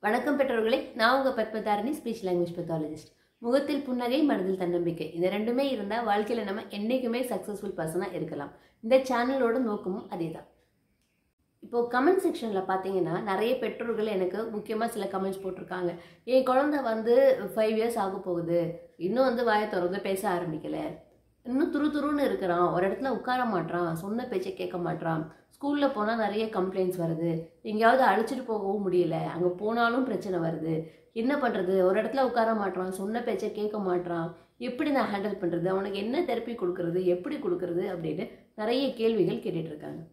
வணக்கம் பெற்றோர்களே நான் உங்கள் பத்மதாரணி ஸ்பீச் லாங்குவேஜ் பெத்தாலஜிஸ்ட் முகத்தில் புன்னகை மனதில் தன்னம்பிக்கை இது ரெண்டுமே இருந்தால் வாழ்க்கையில் நம்ம என்றைக்குமே சக்ஸஸ்ஃபுல் பர்சனாக இருக்கலாம் இந்த சேனலோட நோக்கமும் அதே தான் இப்போது கமெண்ட் செக்ஷனில் பார்த்தீங்கன்னா நிறைய பெற்றோர்கள் எனக்கு முக்கியமாக சில கமெண்ட்ஸ் போட்டிருக்காங்க என் குழந்தை வந்து ஃபைவ் இயர்ஸ் ஆக போகுது இன்னும் வந்து வாயை திறந்து பேச ஆரம்பிக்கலை இன்னும் துரு துருன்னு இருக்கிறான் ஒரு இடத்துல உட்கார மாட்றான் சொன்ன பேச்சை கேட்க மாட்றான் ஸ்கூலில் போனால் நிறைய கம்ப்ளைண்ட்ஸ் வருது எங்கேயாவது அழைச்சிட்டு போகவும் முடியல அங்கே போனாலும் பிரச்சனை வருது என்ன பண்ணுறது ஒரு இடத்துல உட்கார மாட்றான் சொன்ன பேச்சை கேட்க மாட்றான் எப்படி நான் ஹேண்டில் பண்ணுறது அவனுக்கு என்ன தெரப்பி கொடுக்கறது எப்படி கொடுக்கறது அப்படின்னு நிறைய கேள்விகள் கேட்டுட்டு இருக்காங்க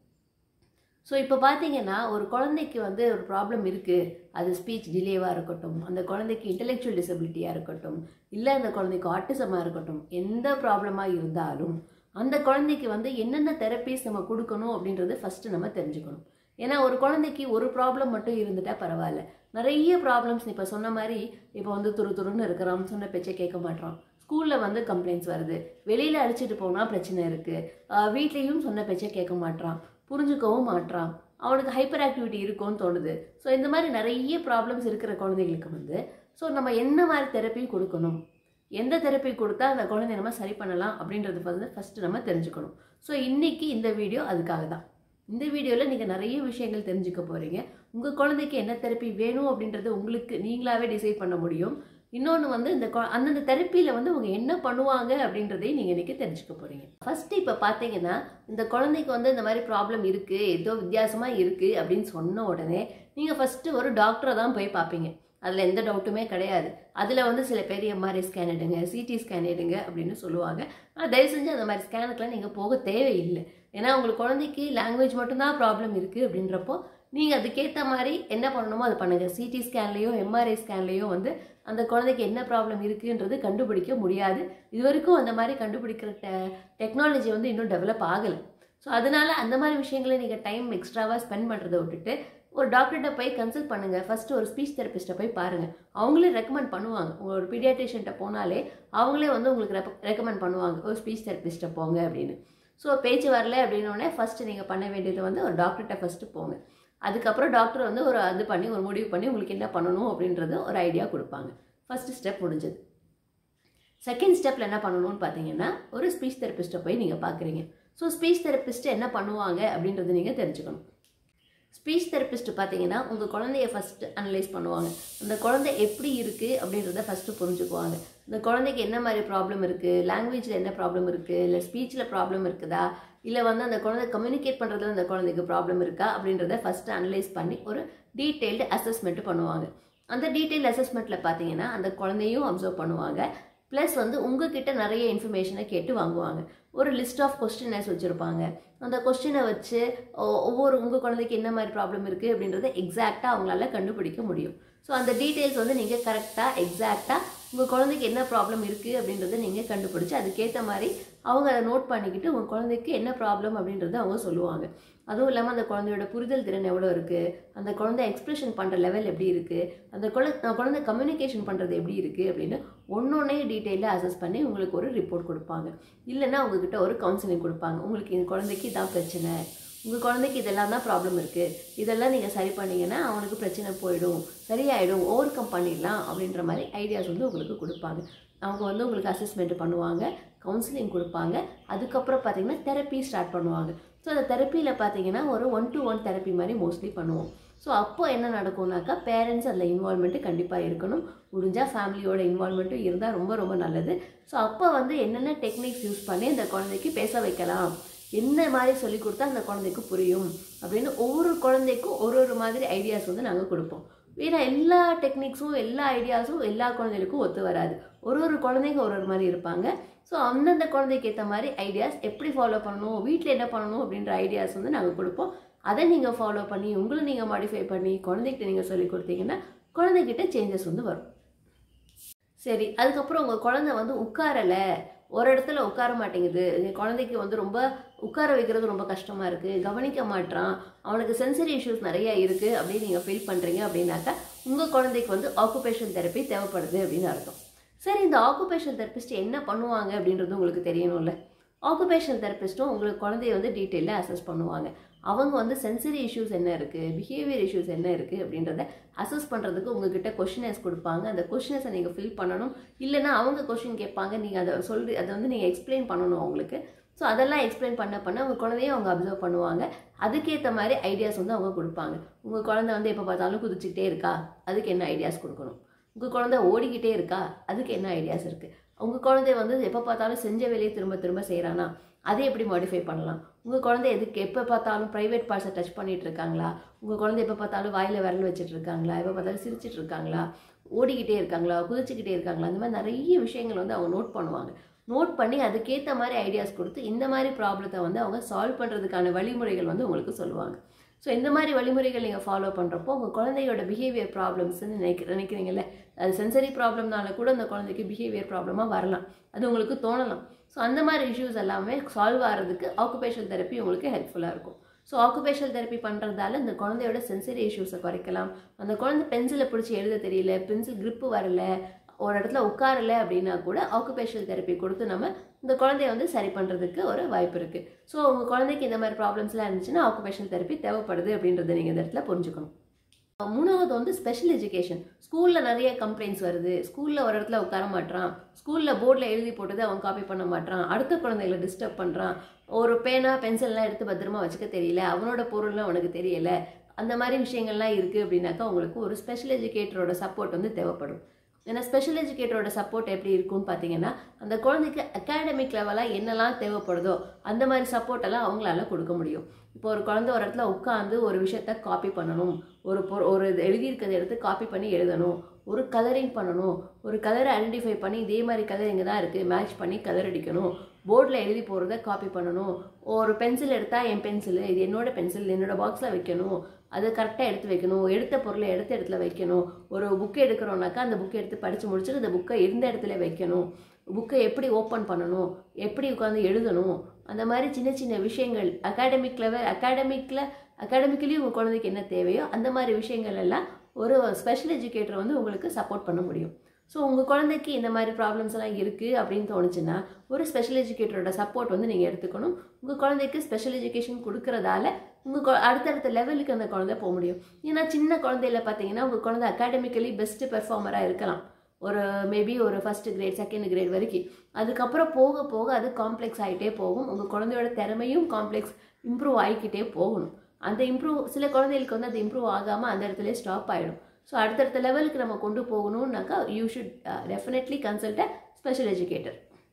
ஸோ இப்போ பார்த்தீங்கன்னா ஒரு குழந்தைக்கு வந்து ஒரு ப்ராப்ளம் இருக்குது அது ஸ்பீச் டிலேவாக இருக்கட்டும் அந்த குழந்தைக்கு இன்டெலெக்சுவல் டிசபிலிட்டியாக இருக்கட்டும் இல்லை அந்த குழந்தைக்கு ஆட்டிசமாக இருக்கட்டும் எந்த ப்ராப்ளமாக இருந்தாலும் அந்த குழந்தைக்கு வந்து என்னென்ன தெரப்பிஸ் நம்ம கொடுக்கணும் அப்படின்றது ஃபஸ்ட்டு நம்ம தெரிஞ்சுக்கணும் ஏன்னா ஒரு குழந்தைக்கு ஒரு ப்ராப்ளம் மட்டும் இருந்துட்டா பரவாயில்ல நிறைய ப்ராப்ளம்ஸ் இப்போ சொன்ன மாதிரி இப்போ வந்து துரு துருன்னு இருக்கிறான் சொன்ன பேச்சை கேட்க மாட்டான் ஸ்கூலில் வந்து கம்ப்ளைண்ட்ஸ் வருது வெளியில் அழைச்சிட்டு போனால் பிரச்சனை இருக்குது வீட்லேயும் சொன்ன பேச்சை கேட்க மாட்டான் புரிஞ்சுக்கவும் மாட்றான் அவனுக்கு ஹைப்பர் ஆக்டிவிட்டி இருக்கும்னு தோணுது ஸோ இந்த மாதிரி நிறைய ப்ராப்ளம்ஸ் இருக்கிற குழந்தைகளுக்கு வந்து ஸோ நம்ம என்ன மாதிரி தெரப்பி கொடுக்கணும் எந்த தெரப்பி கொடுத்தா அந்த குழந்தைய நம்ம சரி பண்ணலாம் அப்படின்றது வந்து ஃபஸ்ட்டு நம்ம தெரிஞ்சுக்கணும் ஸோ இன்றைக்கி இந்த வீடியோ அதுக்காக தான் இந்த வீடியோவில் நீங்கள் நிறைய விஷயங்கள் தெரிஞ்சுக்க போகிறீங்க உங்கள் குழந்தைக்கு என்ன தெரப்பி வேணும் அப்படின்றது உங்களுக்கு நீங்களாவே டிசைட் பண்ண முடியும் இன்னொன்று வந்து இந்த கொ- அந்தந்த தெரப்பியில் வந்து அவங்க என்ன பண்ணுவாங்க அப்படின்றதையும் நீங்கள் இன்றைக்கி தெரிஞ்சுக்க போகிறீங்க ஃபஸ்ட்டு இப்போ பார்த்தீங்கன்னா இந்த குழந்தைக்கு வந்து இந்த மாதிரி ப்ராப்ளம் இருக்குது ஏதோ வித்தியாசமாக இருக்குது அப்படின்னு சொன்ன உடனே நீங்கள் ஃபஸ்ட்டு ஒரு டாக்டரை தான் போய் பார்ப்பீங்க அதில் எந்த டவுட்டுமே கிடையாது அதில் வந்து சில பேர் எம்ஆர்ஐ ஸ்கேன் எடுங்க சிடி ஸ்கேன் எடுங்க அப்படின்னு சொல்லுவாங்க ஆனால் தயவு செஞ்சு அந்த மாதிரி ஸ்கேனுக்குலாம் நீங்கள் போக தேவையில்லை ஏன்னா உங்களுக்கு குழந்தைக்கு லாங்குவேஜ் மட்டும்தான் ப்ராப்ளம் இருக்குது அப்படின்றப்போ நீங்கள் அதுக்கேற்ற மாதிரி என்ன பண்ணணுமோ அது பண்ணுங்கள் சிடி ஸ்கேன்லேயோ எம்ஆர்ஐ ஸ்கேன்லேயோ வந்து அந்த குழந்தைக்கு என்ன ப்ராப்ளம் இருக்குன்றது கண்டுபிடிக்க முடியாது இது வரைக்கும் அந்த மாதிரி கண்டுபிடிக்கிற டெ டெக்னாலஜி வந்து இன்னும் டெவலப் ஆகலை ஸோ அதனால அந்த மாதிரி விஷயங்களை நீங்கள் டைம் எக்ஸ்ட்ராவாக ஸ்பெண்ட் பண்ணுறதை விட்டுட்டு ஒரு டாக்டர்கிட்ட போய் கன்சல்ட் பண்ணுங்கள் ஃபஸ்ட்டு ஒரு ஸ்பீச் தெரபிஸ்ட்டை போய் பாருங்கள் அவங்களே ரெக்கமெண்ட் பண்ணுவாங்க உங்கள் ஒரு பீடியாட்ரிஷியன்ட்ட போனாலே அவங்களே வந்து உங்களுக்கு ரெக்கமெண்ட் பண்ணுவாங்க ஒரு ஸ்பீச் தெரபிஸ்ட்டை போங்க அப்படின்னு ஸோ பேச்சு வரல அப்படின்னோடனே ஃபஸ்ட்டு நீங்கள் பண்ண வேண்டியது வந்து ஒரு டாக்டர்கிட்ட ஃபஸ்ட்டு போங்க அதுக்கப்புறம் டாக்டர் வந்து ஒரு அது பண்ணி ஒரு முடிவு பண்ணி உங்களுக்கு என்ன பண்ணணும் அப்படின்றது ஒரு ஐடியா கொடுப்பாங்க ஃபஸ்ட்டு ஸ்டெப் முடிஞ்சது செகண்ட் ஸ்டெப்பில் என்ன பண்ணணும்னு பார்த்தீங்கன்னா ஒரு ஸ்பீச் தெரபிஸ்ட்டை போய் நீங்கள் பார்க்குறீங்க ஸோ ஸ்பீச் தெரபிஸ்ட் என்ன பண்ணுவாங்க அப்படின்றத நீங்கள் தெரிஞ்சுக்கணும் ஸ்பீச் தெரபிஸ்ட் பார்த்தீங்கன்னா உங்கள் குழந்தைய ஃபஸ்ட்டு அனலைஸ் பண்ணுவாங்க அந்த குழந்தை எப்படி இருக்குது அப்படின்றத ஃபஸ்ட்டு புரிஞ்சுக்குவாங்க இந்த குழந்தைக்கு என்ன மாதிரி ப்ராப்ளம் இருக்குது லாங்குவேஜில் என்ன ப்ராப்ளம் இருக்குது இல்லை ஸ்பீச்சில் ப்ராப்ளம் இருக்குதா இல்லை வந்து அந்த குழந்தை கம்யூனிகேட் பண்ணுறதுல அந்த குழந்தைக்கு ப்ராப்ளம் இருக்கா அப்படின்றத ஃபஸ்ட்டு அனலைஸ் பண்ணி ஒரு டீட்டெயில்டு அசஸ்மெண்ட் பண்ணுவாங்க அந்த டீட்டெயில் அசஸ்மெண்ட்டில் பார்த்தீங்கன்னா அந்த குழந்தையும் அப்சர்வ் பண்ணுவாங்க ப்ளஸ் வந்து உங்ககிட்ட நிறைய இன்ஃபர்மேஷனை கேட்டு வாங்குவாங்க ஒரு லிஸ்ட் ஆஃப் கொஸ்டினர்ஸ் வச்சுருப்பாங்க அந்த கொஸ்டினை வச்சு ஒ- ஒவ்வொரு உங்கள் குழந்தைக்கு என்ன மாதிரி ப்ராப்ளம் இருக்குது அப்படின்றத எக்ஸாக்டாக அவங்களால கண்டுபிடிக்க முடியும் ஸோ அந்த டீட்டெயில்ஸ் வந்து நீங்கள் கரெக்டாக எக்ஸாக்டாக உங்கள் குழந்தைக்கு என்ன ப்ராப்ளம் இருக்குது அப்படின்றத நீங்கள் கண்டுபிடிச்சி அதுக்கேற்ற மாதிரி அவங்க அதை நோட் பண்ணிக்கிட்டு உங்கள் குழந்தைக்கு என்ன ப்ராப்ளம் அப்படின்றத அவங்க சொல்லுவாங்க அதுவும் இல்லாமல் அந்த குழந்தையோட புரிதல் திறன் எவ்வளோ இருக்குது அந்த குழந்தை எக்ஸ்பிரஷன் பண்ணுற லெவல் எப்படி இருக்குது அந்த குழந்தை குழந்தை கம்யூனிகேஷன் பண்ணுறது எப்படி இருக்குது அப்படின்னு ஒன்றொன்னே டீட்டெயிலாக அசஸ் பண்ணி உங்களுக்கு ஒரு ரிப்போர்ட் கொடுப்பாங்க இல்லைன்னா உங்ககிட்ட ஒரு கவுன்சிலிங் கொடுப்பாங்க உங்களுக்கு இந்த குழந்தைக்கு இதான் பிரச்சனை உங்கள் குழந்தைக்கு இதெல்லாம் தான் ப்ராப்ளம் இருக்குது இதெல்லாம் நீங்கள் சரி பண்ணீங்கன்னா அவனுக்கு பிரச்சனை போயிடும் சரியாயிடும் ஓவர் கம் பண்ணிடலாம் அப்படின்ற மாதிரி ஐடியாஸ் வந்து உங்களுக்கு கொடுப்பாங்க அவங்க வந்து உங்களுக்கு அசஸ்மெண்ட் பண்ணுவாங்க கவுன்சிலிங் கொடுப்பாங்க அதுக்கப்புறம் பார்த்தீங்கன்னா தெரப்பி ஸ்டார்ட் பண்ணுவாங்க ஸோ அந்த தெரப்பியில் பார்த்தீங்கன்னா ஒரு ஒன் டு ஒன் தெரப்பி மாதிரி மோஸ்ட்லி பண்ணுவோம் ஸோ அப்போ என்ன நடக்கும்னாக்கா பேரண்ட்ஸ் அதில் இன்வால்மெண்ட்டு கண்டிப்பாக இருக்கணும் முடிஞ்சால் ஃபேமிலியோட இன்வால்மெண்ட்டும் இருந்தால் ரொம்ப ரொம்ப நல்லது ஸோ அப்போ வந்து என்னென்ன டெக்னிக்ஸ் யூஸ் பண்ணி அந்த குழந்தைக்கு பேச வைக்கலாம் என்ன மாதிரி சொல்லி கொடுத்தா அந்த குழந்தைக்கு புரியும் அப்படின்னு ஒவ்வொரு குழந்தைக்கும் ஒரு ஒரு மாதிரி ஐடியாஸ் வந்து நாங்கள் கொடுப்போம் ஏன்னா எல்லா டெக்னிக்ஸும் எல்லா ஐடியாஸும் எல்லா குழந்தைகளுக்கும் ஒத்து வராது ஒரு ஒரு குழந்தைங்க ஒரு ஒரு மாதிரி இருப்பாங்க ஸோ அந்தந்த குழந்தைக்கு ஏற்ற மாதிரி ஐடியாஸ் எப்படி ஃபாலோ பண்ணணும் வீட்டில் என்ன பண்ணணும் அப்படின்ற ஐடியாஸ் வந்து நாங்கள் கொடுப்போம் அதை நீங்கள் ஃபாலோ பண்ணி உங்களை நீங்கள் மாடிஃபை பண்ணி குழந்தைகிட்ட நீங்கள் சொல்லி கொடுத்தீங்கன்னா குழந்தைகிட்ட சேஞ்சஸ் வந்து வரும் சரி அதுக்கப்புறம் உங்கள் குழந்தை வந்து உட்காரலை ஒரு இடத்துல உட்கார மாட்டேங்குது என் குழந்தைக்கு வந்து ரொம்ப உட்கார வைக்கிறது ரொம்ப கஷ்டமாக இருக்குது கவனிக்க மாட்றான் அவனுக்கு சென்சரி இஷ்யூஸ் நிறைய இருக்குது அப்படின்னு நீங்கள் ஃபீல் பண்ணுறீங்க அப்படின்னாக்கா உங்கள் குழந்தைக்கு வந்து ஆக்குபேஷன் தெரப்பி தேவைப்படுது அப்படின்னு அர்த்தம் சரி இந்த ஆக்குபேஷன் தெரபிஸ்ட் என்ன பண்ணுவாங்க அப்படின்றது உங்களுக்கு தெரியணும்ல ஆக்குபேஷனல் தெரபிஸ்ட்டும் உங்களுக்கு குழந்தைய வந்து டீட்டெயிலாக அசஸ் பண்ணுவாங்க அவங்க வந்து சென்சரி இஷ்யூஸ் என்ன இருக்குது பிஹேவியர் இஷ்யூஸ் என்ன இருக்குது அப்படின்றத அசஸ் பண்ணுறதுக்கு உங்ககிட்ட கொஷினர்ஸ் கொடுப்பாங்க அந்த கொஷினர்ஸை நீங்கள் ஃபில் பண்ணணும் இல்லைன்னா அவங்க கொஷின் கேட்பாங்க நீங்கள் அதை சொல்லி அதை வந்து நீங்கள் எக்ஸ்பிளைன் பண்ணணும் அவங்களுக்கு ஸோ அதெல்லாம் எக்ஸ்பிளைன் பண்ண பண்ண உங்கள் குழந்தையும் அவங்க அப்சர்வ் பண்ணுவாங்க அதுக்கேற்ற மாதிரி ஐடியாஸ் வந்து அவங்க கொடுப்பாங்க உங்கள் குழந்தை வந்து எப்போ பார்த்தாலும் குதிச்சுக்கிட்டே இருக்கா அதுக்கு என்ன ஐடியாஸ் கொடுக்கணும் உங்கள் குழந்தை ஓடிக்கிட்டே இருக்கா அதுக்கு என்ன ஐடியாஸ் இருக்குது உங்கள் குழந்தை வந்து எப்போ பார்த்தாலும் செஞ்ச வேலையை திரும்ப திரும்ப செய்கிறானா அதை எப்படி மாடிஃபை பண்ணலாம் உங்கள் குழந்தை எதுக்கு எப்போ பார்த்தாலும் ப்ரைவேட் பார்ட்ஸை டச் பண்ணிட்டு இருக்காங்களா உங்கள் குழந்தை எப்போ பார்த்தாலும் வாயில் விரல் வச்சுட்டு இருக்காங்களா எப்போ பார்த்தாலும் சிரிச்சிட்டு இருக்காங்களா ஓடிக்கிட்டே இருக்காங்களா குதிச்சுக்கிட்டே இருக்காங்களா அந்த மாதிரி நிறைய விஷயங்கள் வந்து அவங்க நோட் பண்ணுவாங்க நோட் பண்ணி அதுக்கேற்ற மாதிரி ஐடியாஸ் கொடுத்து இந்த மாதிரி ப்ராப்ளத்தை வந்து அவங்க சால்வ் பண்ணுறதுக்கான வழிமுறைகள் வந்து உங்களுக்கு சொல்லுவாங்க ஸோ இந்த மாதிரி வழிமுறைகள் நீங்கள் ஃபாலோ பண்ணுறப்போ உங்கள் குழந்தையோட பிஹேவியர் ப்ராப்ளம்ஸ்னு நினைக்க நினைக்கிறீங்கல்ல அது சென்சரி ப்ராப்ளம்னால கூட அந்த குழந்தைக்கு பிஹேவியர் ப்ராப்ளமாக வரலாம் அது உங்களுக்கு தோணலாம் ஸோ அந்த மாதிரி இஷ்யூஸ் எல்லாமே சால்வ் ஆகிறதுக்கு ஆக்குபேஷனல் தெரப்பி உங்களுக்கு ஹெல்ப்ஃபுல்லாக இருக்கும் ஸோ ஆக்குபேஷனல் தெரப்பி பண்ணுறதால இந்த குழந்தையோட சென்சரி இஷ்யூஸை குறைக்கலாம் அந்த குழந்தை பென்சிலை பிடிச்சி எழுத தெரியல பென்சில் grip வரல ஒரு இடத்துல உட்காரல அப்படின்னா கூட ஆக்குபேஷனல் தெரப்பி கொடுத்து நம்ம இந்த குழந்தைய வந்து சரி பண்ணுறதுக்கு ஒரு வாய்ப்பு இருக்குது ஸோ உங்கள் குழந்தைக்கு இந்த மாதிரி ப்ராப்ளம்ஸ்லாம் இருந்துச்சுன்னா ஆக்குபேஷனல் தெரப்பி தேவைப்படுது அப்படின்றத நீங்கள் இந்த இடத்துல புரிஞ்சுக்கணும் மூணாவது வந்து ஸ்பெஷல் எஜுகேஷன் ஸ்கூலில் நிறைய கம்ப்ளைண்ட்ஸ் வருது ஸ்கூலில் ஒரு இடத்துல உட்கார மாட்றான் ஸ்கூலில் போர்டில் எழுதி போட்டதை அவன் காப்பி பண்ண மாட்றான் அடுத்த குழந்தைகளை டிஸ்டர்ப் பண்ணுறான் ஒரு பேனா பென்சில்லாம் எடுத்து பத்திரமா வச்சுக்க தெரியல அவனோட பொருள்லாம் அவனுக்கு தெரியல அந்த மாதிரி விஷயங்கள்லாம் இருக்குது அப்படின்னாக்கா உங்களுக்கு ஒரு ஸ்பெஷல் எஜுகேட்டரோட சப்போர்ட் வந்து தேவைப்படும் ஏன்னா ஸ்பெஷல் எஜுகேட்டரோட சப்போர்ட் எப்படி இருக்கும்னு பார்த்தீங்கன்னா அந்த குழந்தைக்கு அகாடமிக் லெவலாக என்னெல்லாம் தேவைப்படுதோ அந்த மாதிரி சப்போர்ட் எல்லாம் அவங்களால கொடுக்க முடியும் இப்போ ஒரு குழந்தை ஒரு இடத்துல உட்காந்து ஒரு விஷயத்த காப்பி பண்ணணும் ஒரு பொ ஒரு இது எழுதியிருக்கிறத எடுத்து காப்பி பண்ணி எழுதணும் ஒரு கலரிங் பண்ணணும் ஒரு கலரை ஐடென்டிஃபை பண்ணி இதே மாதிரி கலர் இங்கே தான் இருக்குது மேட்ச் பண்ணி கலர் அடிக்கணும் போர்டில் எழுதி போகிறத காப்பி பண்ணணும் ஒரு பென்சில் எடுத்தால் என் பென்சில் இது என்னோட பென்சில் என்னோட பாக்ஸில் வைக்கணும் அதை கரெக்டாக எடுத்து வைக்கணும் எடுத்த பொருளை எடுத்த இடத்துல வைக்கணும் ஒரு புக் எடுக்கிறோம்னாக்கா அந்த புக்கை எடுத்து படித்து முடிச்சுட்டு அந்த புக்கை இருந்த இடத்துல வைக்கணும் புக்கை எப்படி ஓப்பன் பண்ணணும் எப்படி உட்காந்து எழுதணும் அந்த மாதிரி சின்ன சின்ன விஷயங்கள் அகாடமிக் லெவல் அகாடமிக்கில் அகாடமிக்கலி உங்கள் குழந்தைக்கு என்ன தேவையோ அந்த மாதிரி விஷயங்கள் எல்லாம் ஒரு ஸ்பெஷல் எஜுகேட்டர் வந்து உங்களுக்கு சப்போர்ட் பண்ண முடியும் ஸோ உங்கள் குழந்தைக்கு இந்த மாதிரி ப்ராப்ளம்ஸ் எல்லாம் இருக்குது அப்படின்னு தோணுச்சுன்னா ஒரு ஸ்பெஷல் எஜுகேட்டரோட சப்போர்ட் வந்து நீங்கள் எடுத்துக்கணும் உங்கள் குழந்தைக்கு ஸ்பெஷல் எஜுகேஷன் கொடுக்கறதால உங்கள் அடுத்தடுத்த லெவலுக்கு அந்த குழந்தை போக முடியும் ஏன்னா சின்ன குழந்தையில பார்த்தீங்கன்னா உங்கள் குழந்தை அகாடமிக்கலி பெஸ்ட் பெர்ஃபார்மராக இருக்கலாம் ஒரு மேபி ஒரு ஃபர்ஸ்ட் கிரேட் செகண்ட் கிரேட் வரைக்கும் அதுக்கப்புறம் போக போக அது காம்ப்ளெக்ஸ் ஆகிட்டே போகும் உங்கள் குழந்தையோட திறமையும் காம்ப்ளெக்ஸ் இம்ப்ரூவ் ஆகிக்கிட்டே போகணும் அந்த இம்ப்ரூவ் சில குழந்தைகளுக்கு வந்து அது இம்ப்ரூவ் ஆகாமல் அந்த இடத்துல ஸ்டாப் ஆகிடும் ஸோ அடுத்தடுத்த லெவலுக்கு நம்ம கொண்டு போகணும்னாக்கா you should definitely consult a special educator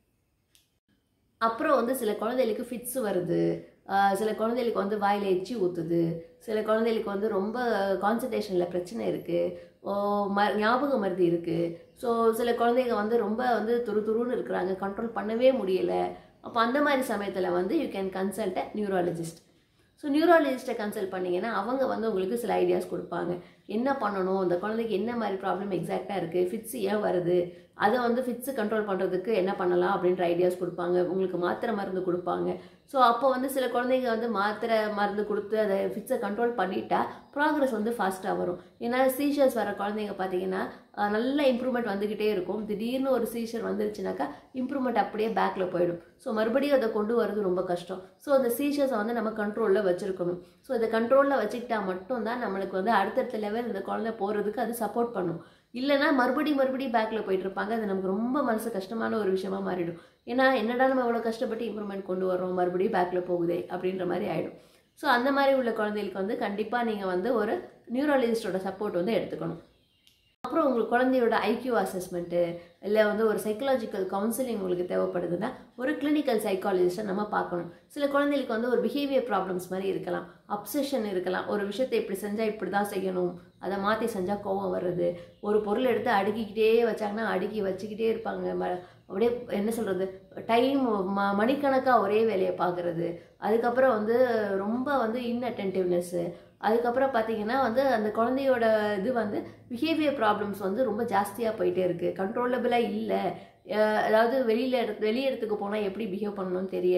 அப்புறம் வந்து சில குழந்தைகளுக்கு ஃபிட்ஸ் வருது ஆஹ் சில குழந்தைகளுக்கு வந்து வாயில் எச்சி ஊற்றுது சில குழந்தைகளுக்கு வந்து ரொம்ப கான்சன்ட்ரேஷனில் பிரச்சனை இருக்குது ம ஞாபக மருதி இருக்குது ஸோ சில குழந்தைங்க வந்து ரொம்ப வந்து துரு துருன்னு இருக்கிறாங்க கண்ட்ரோல் பண்ணவே முடியலை அப்போ அந்த மாதிரி சமயத்தில் வந்து you can consult a neurologist so நியூராலஜிஸ்ட்டை கன்சல்ட் பண்ணீங்கன்னா அவங்க வந்து உங்களுக்கு சில ஐடியாஸ் கொடுப்பாங்க என்ன பண்ணணும் அந்த குழந்தைக்கு என்ன மாதிரி ப்ராப்ளம் எக்ஸாக்டாக இருக்குது ஃபிட்ஸ் ஏன் வருது அதை வந்து ஃபிட்ஸு கண்ட்ரோல் பண்ணுறதுக்கு என்ன பண்ணலாம் அப்படின்ற ஐடியாஸ் கொடுப்பாங்க உங்களுக்கு மாத்திரை மருந்து கொடுப்பாங்க ஸோ அப்போ வந்து சில குழந்தைங்க வந்து மாத்திரை மருந்து கொடுத்து அதை ஃபிட்ஸை கண்ட்ரோல் பண்ணிட்டா ப்ராக்ரஸ் வந்து ஃபாஸ்ட்டாக வரும் ஏன்னா சீஷர்ஸ் வர குழந்தைங்க பார்த்தீங்கன்னா அஹ், நல்ல இம்ப்ரூவ்மெண்ட் வந்துக்கிட்டே இருக்கும் திடீர்னு ஒரு சீஷர் வந்துருச்சுனாக்கா இம்ப்ரூவ்மெண்ட் அப்படியே பேக்கில் போயிடும் ஸோ மறுபடியும் அதை கொண்டு வரது ரொம்ப கஷ்டம் ஸோ அந்த சீஷர்ஸை வந்து நம்ம கண்ட்ரோலில் வச்சுருக்கணும் ஸோ இதை கண்ட்ரோலில் வச்சுக்கிட்டா மட்டும்தான் நம்மளுக்கு வந்து அடுத்தடுத்த லெவல் இந்த குழந்தை போகிறதுக்கு அது சப்போர்ட் பண்ணும் இல்லைன்னா மறுபடியும் மறுபடியும் பேக்கில் போயிட்டு இருப்பாங்க அது நமக்கு ரொம்ப மனசு கஷ்டமான ஒரு விஷயமா மாறிடும் ஏன்னா என்னடா நம்ம இவ்வளோ கஷ்டப்பட்டு இம்ப்ரூவ்மெண்ட் கொண்டு வரோம் மறுபடியும் பேக்கில் போகுதே அப்படின்ற மாதிரி ஆகிடும் ஸோ அந்த மாதிரி உள்ள குழந்தைகளுக்கு வந்து கண்டிப்பாக நீங்கள் வந்து ஒரு நியூராலஜிஸ்டோட சப்போர்ட் வந்து எடுத்துக்கணும் அப்புறம் உங்களுக்கு குழந்தையோட ஐக்யூ அசஸ்மெண்ட்டு இல்லை வந்து ஒரு சைக்கலாஜிக்கல் கவுன்சிலிங் உங்களுக்கு தேவைப்படுதுன்னா ஒரு கிளினிக்கல் சைக்காலஜிஸ்ட்டை நம்ம பார்க்கணும் சில குழந்தைகளுக்கு வந்து ஒரு பிஹேவியர் ப்ராப்ளம்ஸ் மாதிரி இருக்கலாம் அப்சஷன் இருக்கலாம் ஒரு விஷயத்தை இப்படி செஞ்சால் இப்படி தான் செய்யணும் அதை மாற்றி செஞ்சால் கோவம் வர்றது ஒரு பொருள் எடுத்து அடுக்கிக்கிட்டே வச்சாங்கன்னா அடுக்கி வச்சுக்கிட்டே இருப்பாங்க ம- அப்படியே என்ன சொல்கிறது டைம் ம மணிக்கணக்காக ஒரே வேலையை பார்க்குறது அதுக்கப்புறம் வந்து ரொம்ப வந்து இன்அட்டென்டிவ்னஸ்ஸு அதுக்கப்புறம் பார்த்தீங்கன்னா வந்து அந்த குழந்தையோட இது வந்து பிஹேவியர் ப்ராப்ளம்ஸ் வந்து ரொம்ப ஜாஸ்தியாக போயிட்டே இருக்குது கண்ட்ரோலபிளாக இல்லை அதாவது வெளியில் வெளி இடத்துக்கு போனால் எப்படி பிஹேவ் பண்ணணும்னு தெரியல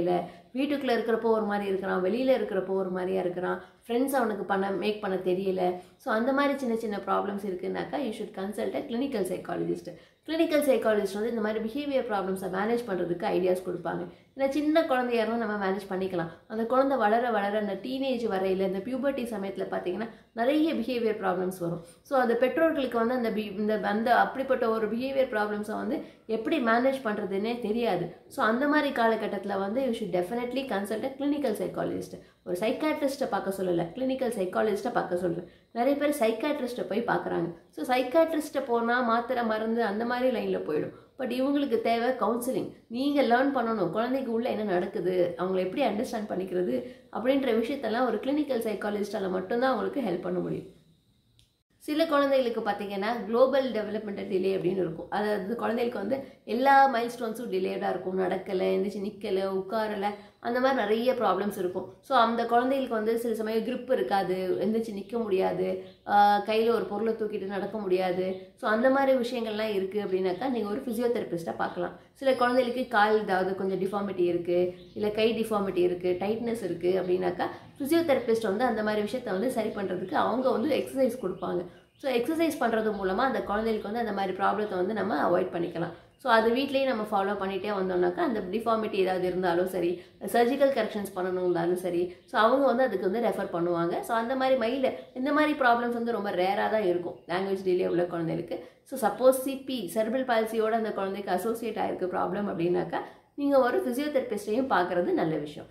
வீட்டுக்குள்ளே இருக்கிறப்போ ஒரு மாதிரி இருக்கிறான் வெளியில் இருக்கிறப்போ ஒரு மாதிரியா இருக்கிறான் ஃப்ரெண்ட்ஸ் அவனுக்கு பண்ண மேக் பண்ண தெரியல ஸோ அந்த மாதிரி சின்ன சின்ன ப்ராப்ளம்ஸ் இருக்குனாக்கா you should consult a clinical psychologist clinical psychologist வந்து இந்த மாதிரி பிஹேவியர் ப்ராப்ளம்ஸை மேனேஜ் பண்ணுறதுக்கு ஐடியாஸ் கொடுப்பாங்க ஏன்னா சின்ன குழந்தையா இருந்தால் நம்ம மேனேஜ் பண்ணிக்கலாம் அந்த குழந்தை வளர வளர அந்த டீனேஜ் வரையில் இந்த பியூபர்ட்டி சமயத்தில் பார்த்தீங்கன்னா நிறைய பிஹேவியர் ப்ராப்ளம்ஸ் வரும் ஸோ அந்த பெற்றோர்களுக்கு வந்து அந்த பி- இந்த அந்த அப்படிப்பட்ட ஒரு பிஹேவியர் ப்ராப்ளம்ஸை வந்து எப்படி மேனேஜ் பண்ணுறதுன்னே தெரியாது ஸோ அந்த மாதிரி காலகட்டத்தில் வந்து you should definitely consult clinical psychologist ஒரு சைக்காட்ரிஸ்ட்டை பார்க்க சொல்லலை கிளினிக்கல் சைக்காலஜிஸ்ட்டை பார்க்க சொல்கிறேன் நிறைய பேர் சைக்காட்ரிஸ்ட்டை போய் பார்க்குறாங்க ஸோ சைக்காட்ரிஸ்ட்டை போனால் மாத்திரை மருந்து அந்த மாதிரி லைனில் போயிடும் பட் இவங்களுக்கு தேவை கவுன்சிலிங் நீங்கள் லேர்ன் பண்ணணும் குழந்தைக்கு உள்ள என்ன நடக்குது அவங்கள எப்படி அண்டர்ஸ்டாண்ட் பண்ணிக்கிறது அப்படின்ற விஷயத்தெல்லாம் ஒரு கிளினிக்கல் சைக்காலஜிஸ்டால் மட்டும்தான் அவங்களுக்கு ஹெல்ப் பண்ண முடியும் சில குழந்தைகளுக்கு பார்த்தீங்கன்னா குளோபல் டெவலப்மெண்ட் டிலே அப்படின்னு இருக்கும் அதாவது குழந்தைகளுக்கு வந்து எல்லா மைல் ஸ்டோன்ஸும் டிலேடாக இருக்கும் நடக்கலை எந்திரிச்சு நிற்கலை உட்காரலை அந்த மாதிரி நிறைய ப்ராப்ளம்ஸ் இருக்கும் ஸோ அந்த குழந்தைகளுக்கு வந்து சில சமயம் grip இருக்காது எந்திரிச்சு நிற்க முடியாது கையில் ஒரு பொருளை தூக்கிட்டு நடக்க முடியாது ஸோ அந்த மாதிரி விஷயங்கள்லாம் இருக்குது அப்படின்னாக்கா நீங்கள் ஒரு ஃபிசியோதெரபிஸ்ட்டை பார்க்கலாம் சில குழந்தைகளுக்கு கால் ஏதாவது கொஞ்சம் டிஃபார்மிட்டி இருக்குது இல்லை கை டிஃபார்மிட்டி இருக்குது டைட்னஸ் இருக்குது அப்படின்னாக்கா ஃபிசியோதெரபிஸ்ட் வந்து அந்த மாதிரி விஷயத்தை வந்து சரி பண்ணுறதுக்கு அவங்க வந்து எக்ஸசைஸ் கொடுப்பாங்க ஸோ எக்ஸசைஸ் பண்ணுறது மூலமாக அந்த குழந்தைகளுக்கு வந்து அந்த மாதிரி ப்ராப்ளத்தை வந்து நம்ம அவாய்ட் பண்ணிக்கலாம் ஸோ அது வீட்லேயே நம்ம ஃபாலோ பண்ணிகிட்டே வந்தோம்னாக்கா அந்த டிஃபார்மிட்டி ஏதாவது இருந்தாலும் சரி சர்ஜிக்கல் கரெக்ஷன்ஸ் பண்ணணும் இருந்தாலும் சரி ஸோ அவங்க வந்து அதுக்கு வந்து ரெஃபர் பண்ணுவாங்க ஸோ அந்த மாதிரி மையில் இந்த மாதிரி ப்ராப்ளம்ஸ் வந்து ரொம்ப ரேராக தான் இருக்கும் லாங்குவேஜ் டிலே உள்ள குழந்தைகளுக்கு ஸோ சப்போஸ் சிபி செர்பல் பால்சியோட அந்த குழந்தைக்கு அசோசியேட் ஆயிருக்கு ப்ராப்ளம் அப்படின்னாக்கா நீங்கள் ஒரு ஃபிசியோதெரபிஸ்டையும் பார்க்குறது நல்ல விஷயம்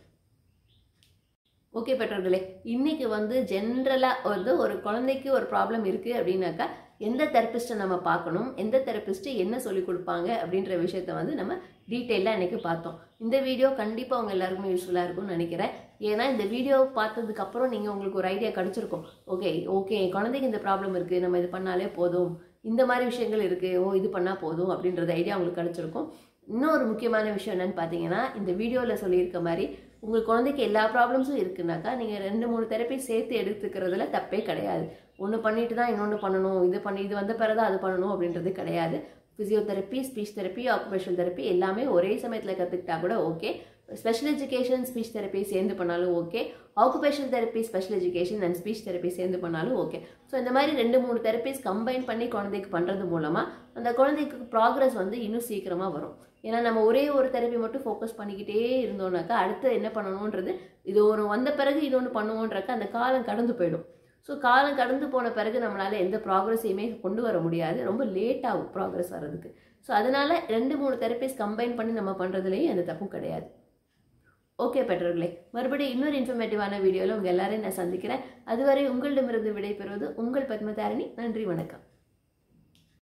ஓகே பெற்றோர்களே இன்னைக்கு வந்து ஜென்ரலாக வந்து ஒரு குழந்தைக்கு ஒரு ப்ராப்ளம் இருக்குது அப்படின்னாக்கா எந்த தெரப்பிஸ்ட்டை நம்ம பார்க்கணும் எந்த தெரப்பிஸ்ட்டு என்ன சொல்லிக் கொடுப்பாங்க அப்படின்ற விஷயத்த வந்து நம்ம டீட்டெயிலாக இன்னைக்கு பார்த்தோம் இந்த வீடியோ கண்டிப்பாக உங்கள் எல்லாருக்குமே யூஸ்ஃபுல்லாக இருக்கும்னு நினைக்கிறேன் ஏன்னா இந்த வீடியோ பார்த்ததுக்கப்புறம் நீங்கள் உங்களுக்கு ஒரு ஐடியா கிடச்சிருக்கும் ஓகே ஓகே குழந்தைக்கு இந்த ப்ராப்ளம் இருக்குது நம்ம இது பண்ணாலே போதும் இந்த மாதிரி விஷயங்கள் இருக்குது ஓ இது பண்ணால் போதும் அப்படின்றது ஐடியா உங்களுக்கு கிடச்சிருக்கும் இன்னொரு முக்கியமான விஷயம் என்னன்னு பார்த்தீங்கன்னா இந்த வீடியோவில் சொல்லியிருக்க மாதிரி உங்கள் குழந்தைக்கு எல்லா ப்ராப்ளம்ஸும் இருக்குனாக்கா நீங்கள் ரெண்டு மூணு தெரப்பி சேர்த்து எடுத்துக்கிறதுல தப்பே கிடையாது ஒன்று பண்ணிட்டு தான் இன்னொன்று பண்ணணும் இது பண்ணி இது வந்த பிறகு தான் அது பண்ணணும் அப்படின்றது கிடையாது physiotherapy speech therapy occupational therapy எல்லாமே ஒரே சமயத்தில் கற்றுக்கிட்டா கூட okay special education speech therapy சேர்ந்து பண்ணாலும் okay occupational therapy special education and speech therapy சேர்ந்து பண்ணாலும் ஓகே ஸோ இந்த மாதிரி ரெண்டு மூணு தெரப்பிஸ் கம்பைன் பண்ணி குழந்தைக்கு பண்ணுறது மூலமாக அந்த குழந்தைக்கு ப்ராக்ரஸ் வந்து இன்னும் சீக்கிரமாக வரும் ஏன்னா நம்ம ஒரே ஒரு தெரப்பி மட்டும் ஃபோக்கஸ் பண்ணிக்கிட்டே இருந்தோம்னாக்கா அடுத்து என்ன பண்ணணுன்றது இது ஒரு வந்த பிறகு இது ஒன்று பண்ணுவோன்றக்க அந்த காலம் கடந்து போயிடும் ஸோ காலம் கடந்து போன பிறகு நம்மளால் எந்த ப்ராக்ரஸையுமே கொண்டு வர முடியாது ரொம்ப லேட் ஆகும் ப்ராக்ரஸ் வர்றதுக்கு ஸோ அதனால ரெண்டு மூணு தெரப்பிஸ் கம்பைன் பண்ணி நம்ம பண்ணுறதுலேயும் எந்த தப்பும் கிடையாது ஓகே பெற்றோர்களே மறுபடியும் இன்னொரு இன்ஃபர்மேட்டிவான வீடியோவில் உங்கள் எல்லாரையும் நான் சந்திக்கிறேன் அதுவரை உங்களிடமிருந்து விடைபெறுவது உங்கள் பத்மதாரிணி நன்றி வணக்கம்